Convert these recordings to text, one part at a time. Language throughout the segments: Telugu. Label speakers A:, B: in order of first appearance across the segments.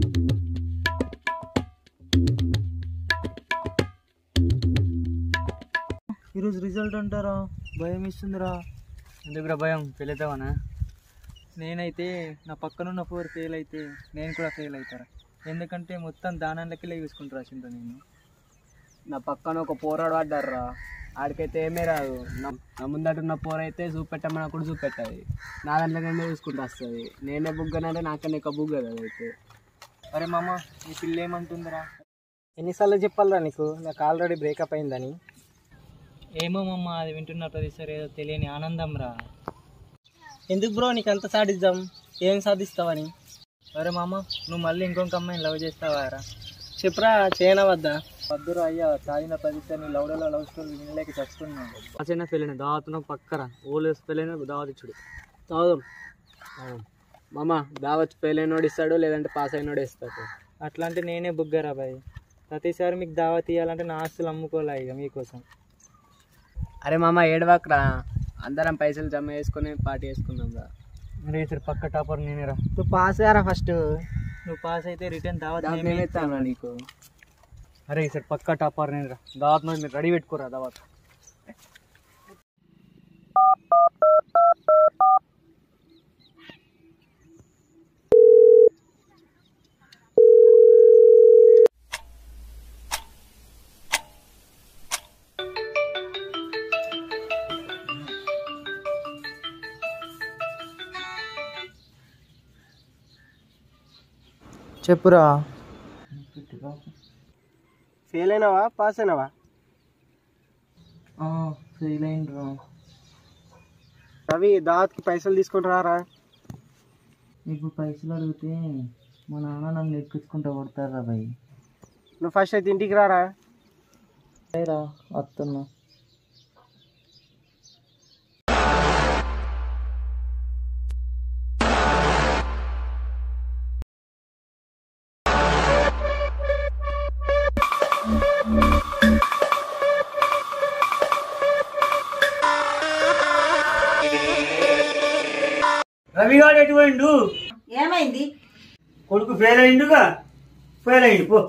A: ఈరోజు రిజల్ట్ అంటారా భయం ఇస్తుందిరా
B: ఎందుకురా భయం పెళ్ళితావనా
A: నేనైతే నా పక్కనున్న ఫోర్ ఫెయిల్ అయితే నేను కూడా ఫెయిల్ అవుతారా ఎందుకంటే మొత్తం దానాలకి చూసుకుంటూ రాసింటా నేను
B: నా పక్కన ఒక పోరాడు పడ్డారా ఆడికైతే ఏమీ రాదు నా నా ముందటున్న పోర అయితే చూపెట్టమని కూడా చూపెట్టది నా దాంట్లోనే చూసుకుంటూ వస్తుంది నేనే బుగ్గనంటే నాకన్నా ఎక్కువ బుగ్గ అది అయితే
A: అరే మామ నీ పిల్ల ఏమంటుందిరా
B: ఎన్నిసార్లు చెప్పాలరా నీకు నాకు ఆల్రెడీ బ్రేకప్ అయిందని
A: ఏమో మమ్మ అది వింటున్న ప్రతిసారి ఏదో తెలియని ఆనందం రా
B: ఎందుకు బ్రో నీకు అంత సాధిద్దాం ఏం సాధిస్తావని
A: అరే మామ నువ్వు మళ్ళీ ఇంకొక అమ్మాయిని లవ్ చేస్తావా రా
B: చెప్పురా చేయనా వద్దా
A: వద్దురా అయ్యా తాగిన ప్రతిసారి లవ్డలో లవ్ స్టోరీ వినలేక చస్తున్నాను
B: అసలు పెళ్ళిన దావత్తున పక్కరా ఓళ్ళు పెళ్ళైన దావత్ ఇచ్చుడు తాగుదాం మామ దావత్ పెళ్ళైనోడు ఇస్తాడు లేదంటే పాస్ అయినోడు ఇస్తాడు
A: అట్లా అంటే నేనే బుగ్గరా బాయ్ ప్రతిసారి మీకు దావా తీయాలంటే నా ఆస్తులు అమ్ముకోలే ఇక మీకోసం
B: అరే మామ ఏడవాకరా అందరం పైసలు జమ చేసుకుని పార్టీ చేసుకుందాం రా
A: అరే సరే పక్క టాపర్ నేనేరా
B: నువ్వు పాస్ అయ్యారా ఫస్ట్
A: నువ్వు పాస్ అయితే రిటర్న్ దావత్
B: దావత్
A: నేనే
B: నేనే ఇస్తాను నీకు
A: అరే సరే పక్క టాపర్ నేనేరా దావత్ మరి మీరు రెడీ పెట్టుకోరా దావత్ చెప్పురా
B: ఫెయిల్ అయినావా పాస్ అయినావా
A: ఫెయిల్ అయిండ్రా
B: రవి దావత్కి పైసలు తీసుకొని రారా
A: ఇప్పుడు పైసలు అడిగితే మా నాన్న నన్ను ఎక్కించుకుంటా కొడతారా భయ్
B: నువ్వు ఫస్ట్ అయితే ఇంటికి రారా
A: రా వస్తున్నా
C: రవిగాడు ఎటు పోయిండు
D: ఏమైంది
C: కొడుకు ఫెయిల్ అయిండుగా ఫెయిల్ అయిండు పో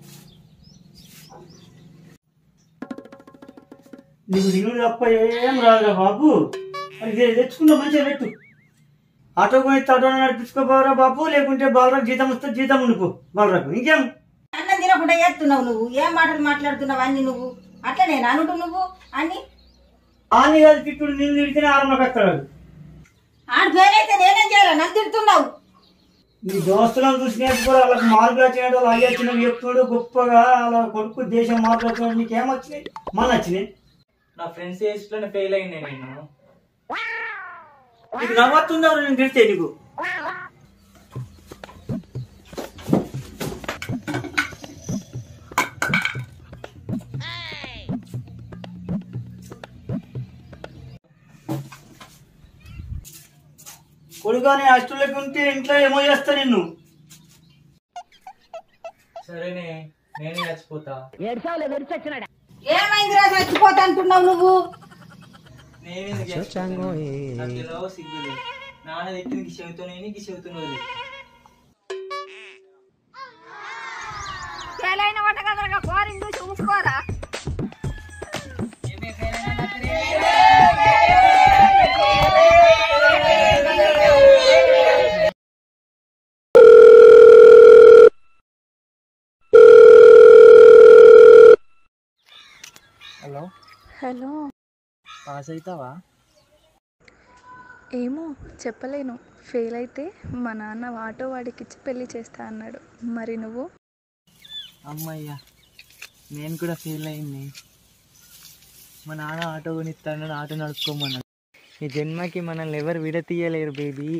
C: నీకు దిగుడు తప్ప ఏం రాదురా బాబు అది తె- తెచ్చుకుందా మంచిగా పెట్టు ఆటో కొని ఆటో నడిపించుకోపోరా బాబు లేకుంటే బాలరాకు జీతం వస్తే జీతం ఉండిపో బాలరాకు ఇంకేం
D: అన్నం తినకుండా చేస్తున్నావు నువ్వు ఏం మాటలు మాట్లాడుతున్నావు అన్ని నువ్వు అట్లనే అనుడు నువ్వు అన్ని
C: ఆని కాదు తిట్టుడు నేను తిడితేనే ఆరంలోకి వస్తాడు
D: ఆడు పేరైతే నేనేం చేయాలి నన్ను తిడుతున్నావు
C: నీ దోస్తులను చూసి నేర్చుకోవాలి వాళ్ళకి మార్పులు వచ్చినాడు వాళ్ళు అయ్యి వచ్చినాడు చెప్తాడు గొప్పగా వాళ్ళ కొడుకు దేశం మార్పులు వచ్చినాడు నీకేం వచ్చినాయి మన వచ్చినాయి
A: నా ఫ్రెండ్స్ ఏజ్లోనే ఫెయిల్ అయింది నేను
C: నీకు నవ్వుతుందా నేను తిడితే నీకు కొడుగానే అష్టులకి ఉంటే ఇంట్లో ఏమో చేస్తా నిన్ను
A: సరేనే నేనే చచ్చిపోతా
D: ఏమైందిరా చచ్చిపోతా అంటున్నావు నువ్వు
A: నేనేందుకు చచ్చిపోతాను? నాకు ఎలాగో సిగ్గులేదు నాన్న తిట్టింది గిసెవుతో నేను గిసెవుతున్నది
D: పేలైన వంటగదరగా కోరిండు చూసుకోరా
A: హలో
E: హలో
A: పాస్ అవుతావా
E: ఏమో చెప్పలేను ఫెయిల్ అయితే మా నాన్న ఆటో వాడికి ఇచ్చి పెళ్లి చేస్తా అన్నాడు మరి నువ్వు
A: అమ్మయ్యా నేను కూడా ఫెయిల్ అయింది మా నాన్న ఆటో కొనిస్తాను ఆటో నడుపుకోమన్నాడు ఈ జన్మకి మనల్ని ఎవరు విడతీయలేరు బేబీ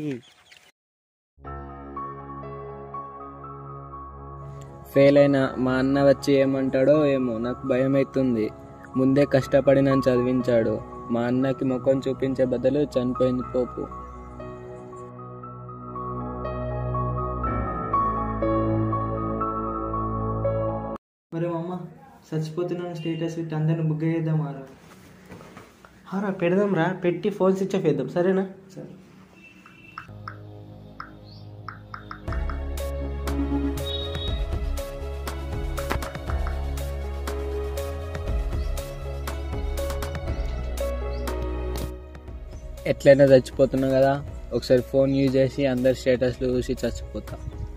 B: ఫెయిల్ అయినా మా అన్న వచ్చి ఏమంటాడో ఏమో నాకు భయం అవుతుంది ముందే కష్టపడి నన్ను చదివించాడు మా అన్నకి ముఖం చూపించే బదులు చనిపోయింది పోపు
A: మరి మా అమ్మ చచ్చిపోతున్నాను స్టేటస్ పెట్టి అందరిని బుగ్గ చేద్దామారా
B: హారా పెడదాం రా పెట్టి ఫోన్ స్విచ్ ఆఫ్ చేద్దాం సరేనా
A: సరే
B: ఎట్లయినా చచ్చిపోతున్నా కదా ఒకసారి ఫోన్ యూజ్ చేసి అందరి స్టేటస్లు చూసి చచ్చిపోతా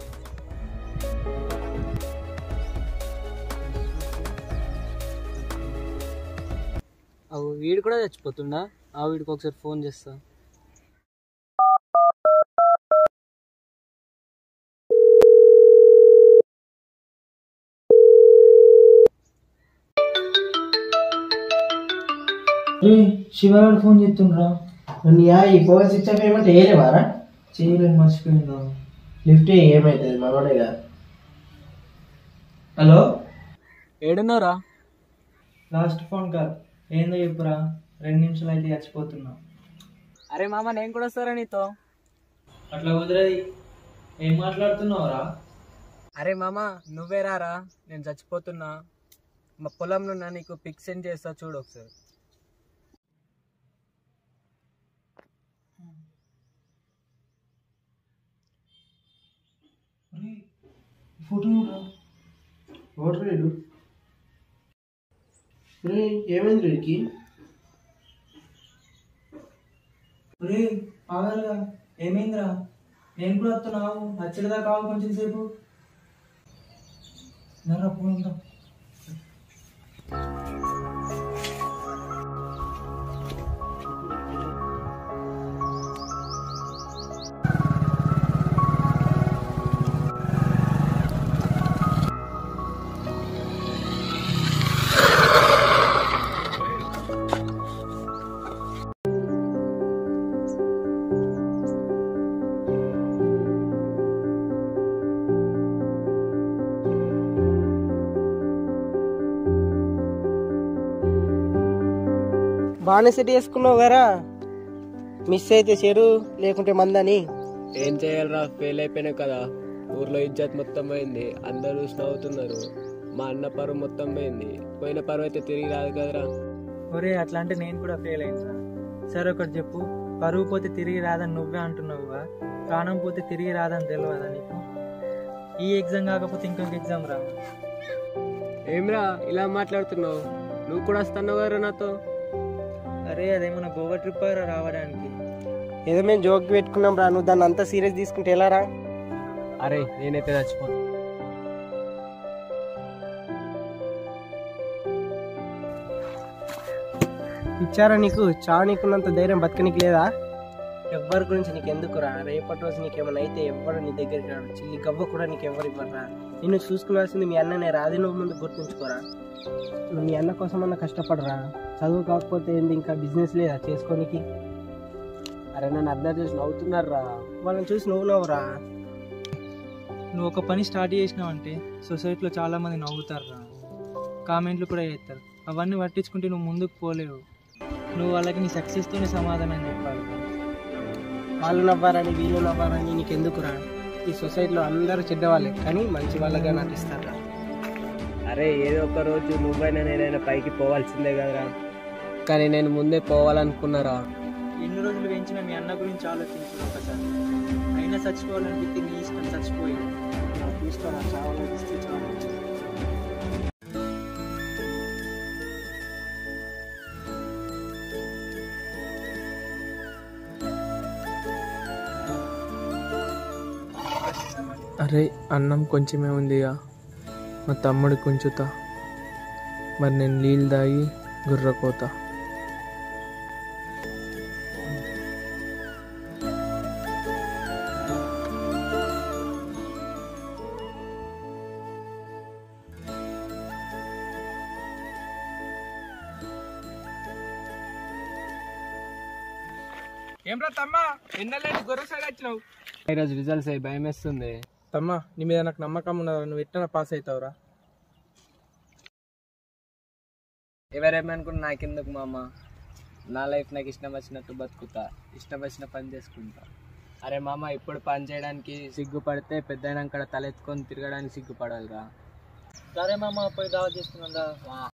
B: అవు వీడు కూడా చచ్చిపోతుండా ఆ వీడికి ఒకసారి ఫోన్ చేస్తా
A: శివగాడు ఫోన్ చేస్తుండ్రా
F: నీ ఈ ఫోన్ స్విచ్ ఆఫ్ ఏమంటే వేయలేవారా
A: చేయలేదు మర్చిపోయిందా
F: లిఫ్ట్ ఏమవుతుంది మనోడే కదా
A: హలో
B: ఏడున్నారా
A: లాస్ట్ ఫోన్ కాల్ ఏందో చెప్పురా రెండు నిమిషాలు అయితే చచ్చిపోతున్నా
B: అరే మామ నేను కూడా వస్తారా నీతో
A: అట్లా కుదరది ఏం మాట్లాడుతున్నావురా
B: అరే మామ నువ్వే రారా నేను చచ్చిపోతున్నా మా పొలంలో నా నీకు పిక్ సెండ్ చేస్తా చూడు ఒకసారి
A: ఫోటో
F: ఓటర్ రేడు ఏమైంది వీడికి
A: రే ఆగలుగా ఏమైందిరా నేను కూడా వస్తున్నావు నచ్చలేదా కావు కొంచెం సేపు నరా ఫోన్ ఉందా
F: బాగానే సెట్ చేసుకున్నావు కదా మిస్ అయితే చెరు లేకుంటే మందని
B: ఏం చేయాలరా ఫెయిల్ అయిపోయినా కదా ఊర్లో ఇజ్జత్ మొత్తం పోయింది అందరూ చూసి నవ్వుతున్నారు మా అన్న పరువు మొత్తం పోయింది పోయిన పరువు అయితే తిరిగి రాదు కదరా
A: ఒరే అట్లా అంటే నేను కూడా ఫెయిల్ అయినా సరే ఒకటి చెప్పు పరువు పోతే తిరిగి రాదని నువ్వే అంటున్నావుగా ప్రాణం పోతే తిరిగి రాదని తెలియదా నీకు ఈ ఎగ్జామ్ కాకపోతే ఇంకొక ఎగ్జామ్ రా
B: ఏమ్రా ఇలా మాట్లాడుతున్నావు నువ్వు కూడా వస్తున్నావు కదా నాతో
A: అరే అదేమన్నా గోవా ట్రిప్ రా రావడానికి
F: ఏదో మేము జోక్ పెట్టుకున్నాం రా నువ్వు దాన్ని అంతా సీరియస్ తీసుకుంటే ఎలా రా
B: అరే నేనైతే చచ్చిపోను
F: ఇచ్చారా నీకు చావు నీకున్నంత ధైర్యం బతకనికి లేదా ఎవ్వరి గురించి నీకు ఎందుకురా రేపటి రోజు నీకేమైనా అయితే ఎవ్వరు నీ దగ్గరికి రాడు చిల్లి గవ్వ కూడా నీకు ఎవరు ఇవ్వరా నిన్ను చూసుకున్నాల్సింది మీ అన్ననే రాది నువ్వు ముందు గుర్తుంచుకోరా నువ్వు మీ అన్న కోసం అన్న కష్టపడరా చదువు కాకపోతే ఏంది ఇంకా బిజినెస్ లేదా చేసుకోనికి
B: అరే నన్ను అందరు చూసి నవ్వుతున్నారా
F: వాళ్ళని చూసి నువ్వు నవ్వురా
A: నువ్వు ఒక పని స్టార్ట్ చేసినావంటే సొసైటీలో చాలా మంది నవ్వుతారు రా కామెంట్లు కూడా చేస్తారు అవన్నీ పట్టించుకుంటే నువ్వు ముందుకు పోలేవు నువ్వు వాళ్ళకి నీ సక్సెస్తోనే సమాధానం చెప్పాలి
F: వాళ్ళు నవ్వారని వీళ్ళు నవ్వారని నీకు ఎందుకురా ఈ సొసైటీలో అందరూ చెడ్డవాళ్ళే కానీ మంచి వాళ్ళగా నటిస్తారా
B: అరే ఏదో ఒక రోజు నువ్వైనా నేనైనా పైకి పోవాల్సిందే కదరా కానీ నేను ముందే పోవాలనుకున్నారా
A: ఎన్ని రోజులు పెంచిన మీ అన్న గురించి ఆలోచించు ఒకసారి అయినా చచ్చిపోవాలనిపిస్తే నీ ఇష్టం చచ్చిపోయి
F: తీసుకోరా చావాలి ఇస్తే చాలు
G: అరే అన్నం కొంచెమే ఉందిగా మా తమ్ముడి కొంచుతా మరి నేను నీళ్ళు తాగి గుర్రపోతా
B: ఏమ్రా తమ్మా ఎన్నెల్లండి గొర్రె సైడ్ వచ్చినావు ఈరోజు రిజల్ట్స్ అయ్యి భయం వేస్తుంది
G: తమ్మా నీ మీద నాకు నమ్మకం ఉన్నదా నువ్వు ఎట్లా పాస్ అవుతావురా
B: ఎవరేమనుకున్నా నాకెందుకు మామ నా లైఫ్ నాకు ఇష్టం వచ్చినట్టు బతుకుతా ఇష్టం వచ్చిన పని చేసుకుంటా అరే మామ ఇప్పుడు పని చేయడానికి సిగ్గుపడితే పెద్ద తలెత్తుకొని తిరగడానికి సిగ్గుపడాలిరా
A: సరే మామ పోయి దావా చేసుకున్నా